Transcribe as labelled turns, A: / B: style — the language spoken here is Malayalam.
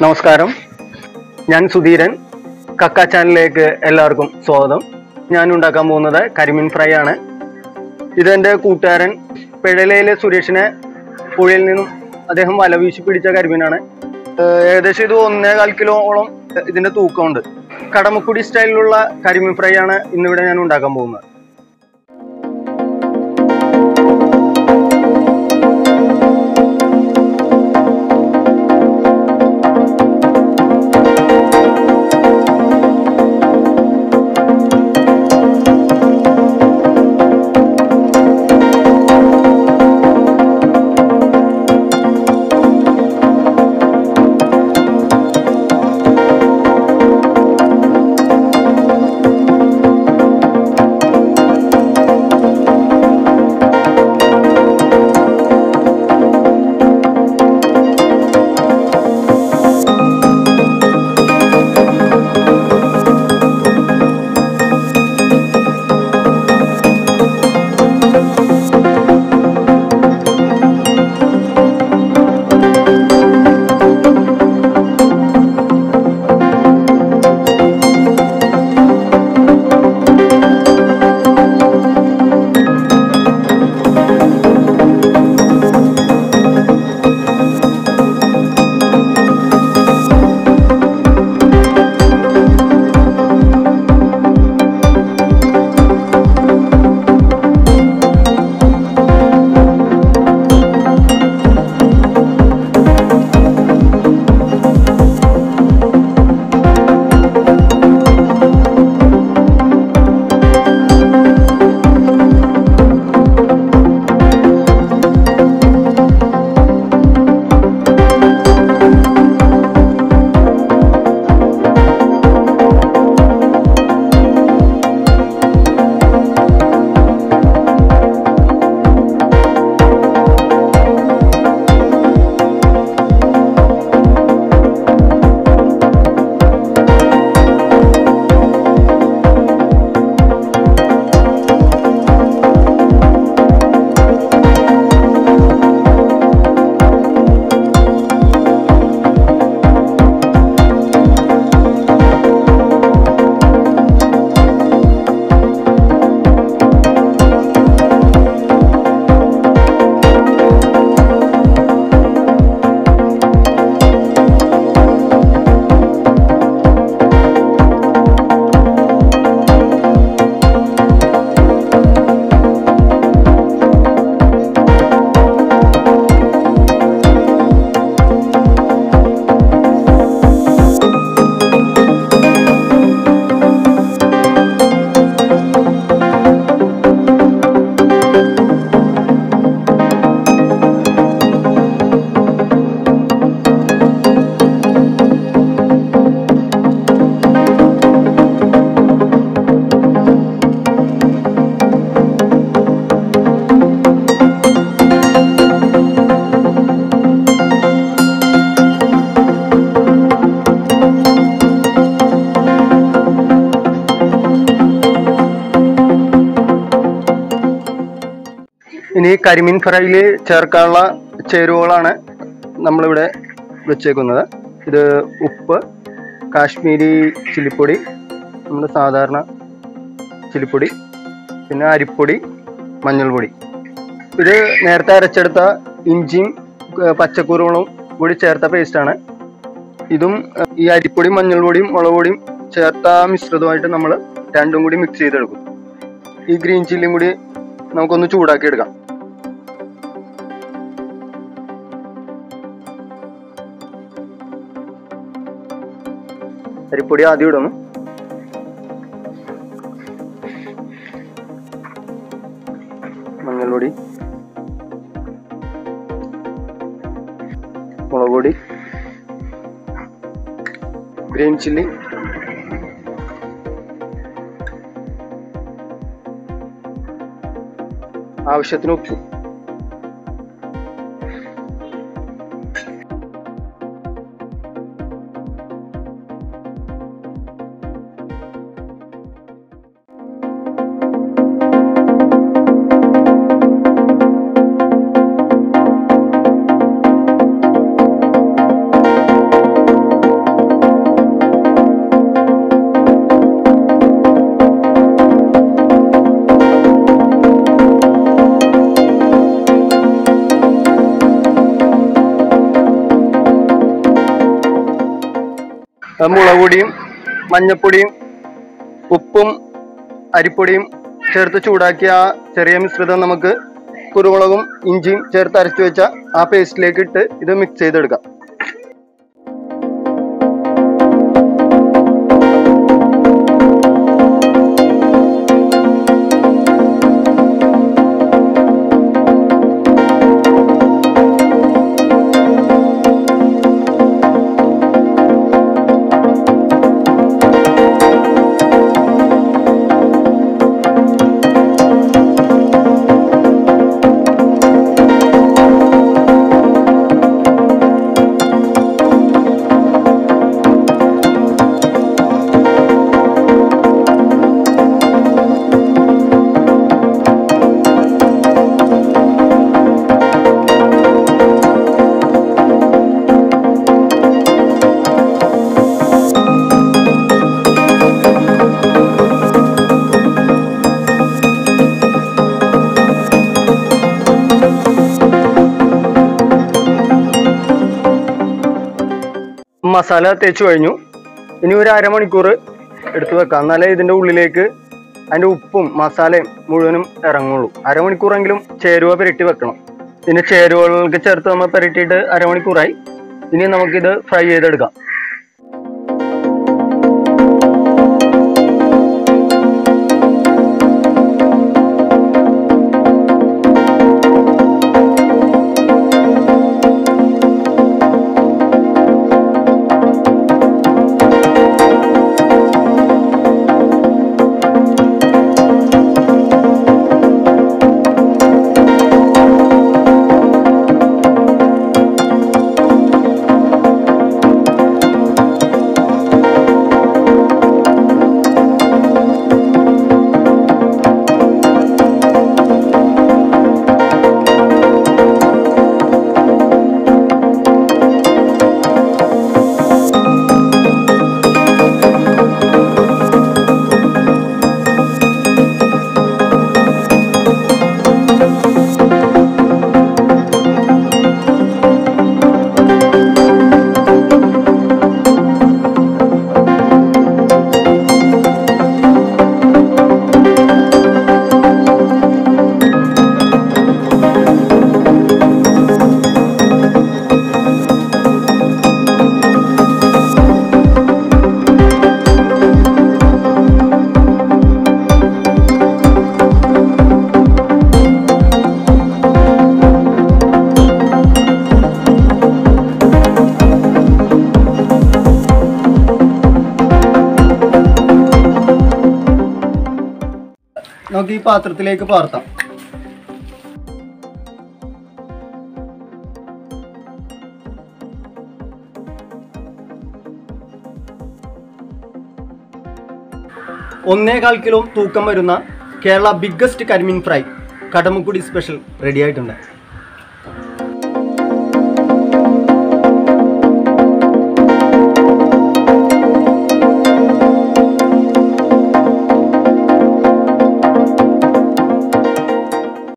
A: നമസ്കാരം ഞാൻ സുധീരൻ കക്ക ചാനലിലേക്ക് എല്ലാവർക്കും സ്വാഗതം ഞാൻ ഉണ്ടാക്കാൻ പോകുന്നത് കരിമീൻ ഫ്രൈ ആണ് ഇതെൻ്റെ കൂട്ടുകാരൻ പിഴലയിലെ സുരേഷിനെ പുഴയിൽ നിന്നും അദ്ദേഹം വല വീശി പിടിച്ച കരിമീനാണ് ഏഹ് ഏകദേശം ഇത് ഒന്നേകാൽ കിലോളം ഇതിൻ്റെ തൂക്കമുണ്ട് കടമക്കുടി സ്റ്റൈലിലുള്ള കരിമീൻ ഫ്രൈ ആണ് ഇന്നിവിടെ ഞാൻ ഉണ്ടാക്കാൻ പോകുന്നത് ഇനി കരിമീൻ ഫ്രൈയിൽ ചേർക്കാനുള്ള ചേരുവകളാണ് നമ്മളിവിടെ വെച്ചേക്കുന്നത് ഇത് ഉപ്പ് കാശ്മീരി ചില്ലിപ്പൊടി നമ്മുടെ സാധാരണ ചില്ലിപ്പൊടി പിന്നെ അരിപ്പൊടി മഞ്ഞൾപ്പൊടി ഇത് നേരത്തെ അരച്ചെടുത്ത ഇഞ്ചിയും ഏർ പച്ചക്കുരുകളും കൂടി ചേർത്ത പേസ്റ്റാണ് ഇതും ഏർ ഈ അരിപ്പൊടിയും മഞ്ഞൾപ്പൊടിയും മുളക് പൊടിയും ചേർത്ത മിശ്രിതമായിട്ട് നമ്മൾ രണ്ടും കൂടി മിക്സ് ചെയ്തെടുക്കും ഈ ഗ്രീൻ ചില്ലിയും കൂടി നമുക്കൊന്ന് ചൂടാക്കി എടുക്കാം അരിപ്പൊടി ആദ്യം ഇടുന്നു മഞ്ഞൾപ്പൊടി മുളക് പൊടി ഗ്രീൻ ചില്ലി ആവശ്യത്തിന് ഉപ്പ് അത് മുളക് പൊടിയും മഞ്ഞപ്പൊടിയും ഉപ്പും അരിപ്പൊടിയും ചേർത്ത് ചൂടാക്കിയ ആ ചെറിയ മിശ്രിതം നമുക്ക് കുരുമുളകും ഇഞ്ചിയും ചേർത്ത് അരച്ചു വെച്ച ആ പേസ്റ്റിലേക്ക് ഇട്ട് ഇത് മിക്സ് ചെയ്തെടുക്കാം മസാല തേച്ച് കഴിഞ്ഞു ഇനി ഒരു അരമണിക്കൂർ എടുത്ത് വെക്കാം എന്നാലേ ഇതിൻ്റെ ഉള്ളിലേക്ക് അതിൻ്റെ ഉപ്പും മസാലയും മുഴുവനും ഇറങ്ങുള്ളൂ അരമണിക്കൂറെങ്കിലും ചേരുവ പുരട്ടി വെക്കണം പിന്നെ ചേരുവകൾക്ക് ചേർത്ത് നമ്മൾ പുരട്ടിയിട്ട് അരമണിക്കൂറായി ഇനി നമുക്കിത് ഫ്രൈ ചെയ്തെടുക്കാം നമുക്ക് ഈ പാത്രത്തിലേക്ക് പാർത്താം ഒന്നേകാൽ കിലോ തൂക്കം വരുന്ന കേരള ബിഗ്ഗസ്റ്റ് കരിമീൻ ഫ്രൈ കടമുക്കുടി സ്പെഷ്യൽ റെഡി ആയിട്ടുണ്ട്